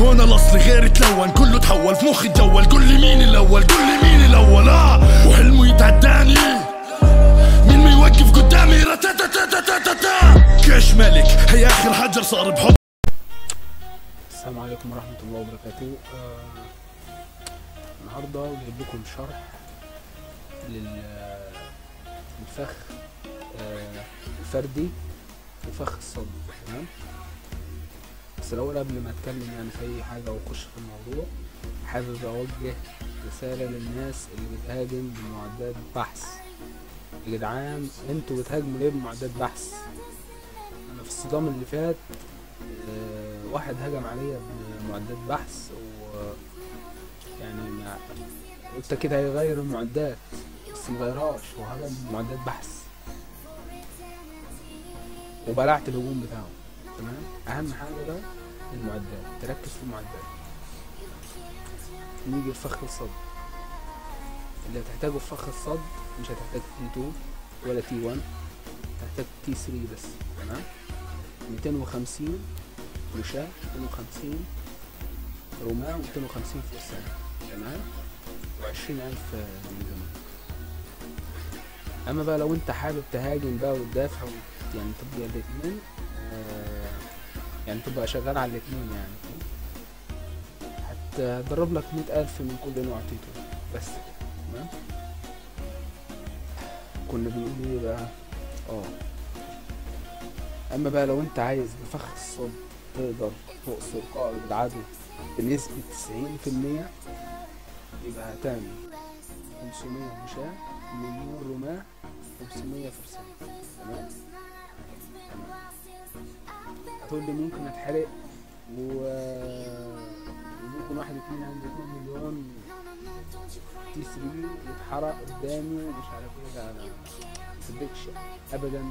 هو انا الاصل غير اتلون كله تحول في مخي اتجول قول لي مين الاول قول لي مين الاول اه وحلمه يتعداني مين ما يوقف قدامي رتاتاتاتاتاتا كاش ملك هي اخر حجر صار بحب السلام عليكم ورحمة الله وبركاته آه، النهاردة جايب لكم شرح للفخ الفردي وفخ الصدر تمام بس الأول قبل ما أتكلم يعني في أي حاجة وأخش في الموضوع حابب أوجه رسالة للناس اللي بتهاجم بمعدات بحث يا جدعان انتوا بتهاجموا ليه بمعدات بحث أنا في الصدام اللي فات آه، واحد هجم عليا بمعدات بحث و يعني ما قلت كده هيغير المعدات بس مغيرهاش هو هجم بمعدات بحث وبلعت الهجوم بتاعه تمام اهم حاجه بقى المعدات تركز في المعدات نيجي لفخ الصد اللي هتحتاجه في فخ الصد مش هتحتاج تي 2 ولا تي 1 هتحتاج تي 3 بس تمام 250 مشاة 250 رماة و250 فرسان تمام وعشرين ألف ميزانية أما بقى لو أنت حابب تهاجم بقى وتدافع وت- يعني تبقى الاتنين آه يعني تبقى شغال على الاتنين يعني هتضرب لك مية ألف من كل نوع تيتو بس كده تمام كنا بنقول ايه بقى اه اما بقى لو انت عايز بفخ الصد تقدر تقصر قائد العدو بنسبة تسعين في المية يبقى هتعمل خمسمية مشاة مليون رماة خمسمية فرسان تمام تمام هتقول لي ممكن اتحرق و وممكن واحد اتنين عنده اتنين مليون تي 3 يتحرق قدامي ومش عارف ايه لا لا مصدقش ابدا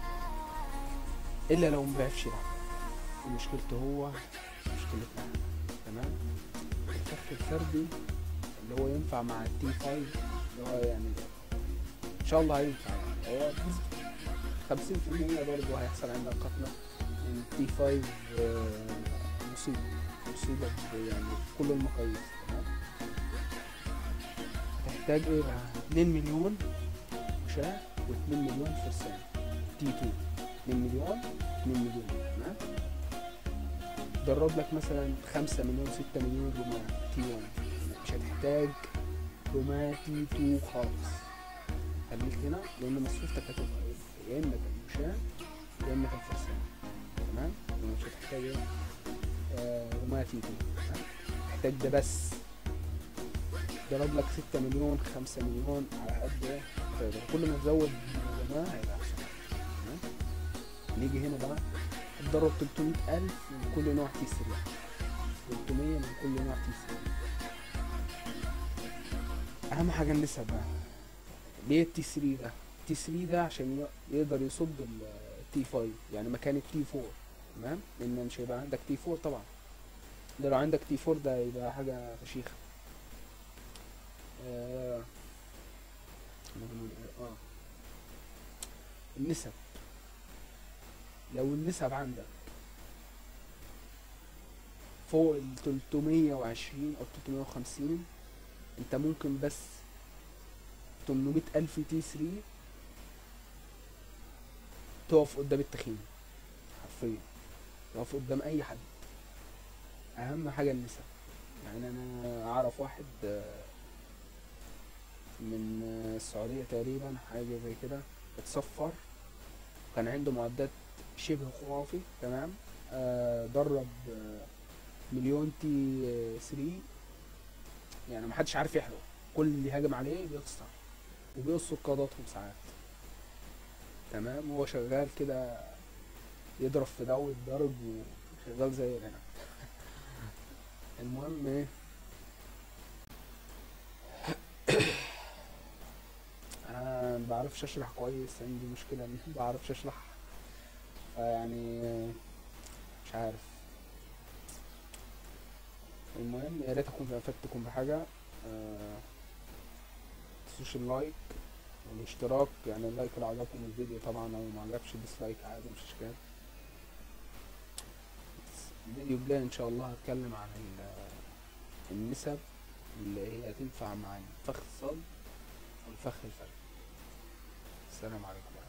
الا لو مبيعرفش يلعب ومشكلته هو مشكلتنا إحنا. تمام الفخ الفردي اللي هو ينفع مع التي 5 اللي هو يعني ان شاء الله هينفع يعني هو خمسين في المية برضه هيحصل عندك قتلى من التي 5 آه، مصيبة مصيبة ب- يعني في كل المقاييس تمام هتحتاج ايه بقى 2 مليون مشاة و2 مليون فرسان تي 2 2 مليون 2 مليون تمام درب لك مثلا 5 مليون 6 مليون رماة تي 1 مش هتحتاج رماة تي 2 خالص خليك هنا لان مصروفتك هتبقى إيه؟ يا اما المشاة يا اما الفرسان تمام لأن مش هتحتاج ايه آه، رماة تي 2 تمام تحتاج ده بس ضرب لك 6 مليون 5 مليون على قد ايه تقدر كل ما تزود رماة هيبقى احسن تمام نيجي هنا بقى تضرب 300 ألف من كل نوع تي 3 300 من كل نوع تي 3 أهم حاجة النسب بقى ليه التي 3 ده؟ التي 3 ده عشان ي- يقدر يصد التي 5 يعني مكان التي 4 تمام؟ لأن مش هيبقى عندك تي 4 طبعا ده لو عندك تي 4 ده يبقى حاجة فشيخة آه، أنا بنقول إيه؟ اه النسب لو النسب عندك فوق ال 320 او 350 انت ممكن بس 800 الف تي 3 تقف قدام التخين حرفيا تقف قدام اي حد اهم حاجه النسب يعني انا اعرف واحد آه، من آه، السعوديه تقريبا حاجه زي كده اتصفر كان عنده معدات شبه خرافي تمام آه درب آه مليون تي آه 3 يعني محدش عارف يحرق كل اللي هاجم عليه بيخسر وبيقصوا قاداتهم ساعات تمام هو شغال كده يضرب في دو الضرب وشغال زي العنب المهم ايه انا ما بعرفش اشرح كويس عندي مشكله اني ما بعرفش اشرح فيعني مش عارف المهم يا ريت اكون افدتكم بحاجه آه، متنسوش اللايك والاشتراك يعني اللايك لو عجبكم الفيديو طبعا او ما عجبش ديسلايك عادي مش اشكال الفيديو الجاي ان شاء الله هتكلم عن ال- النسب اللي هي هتنفع مع الفخ الصلب والفخ الفردي السلام عليكم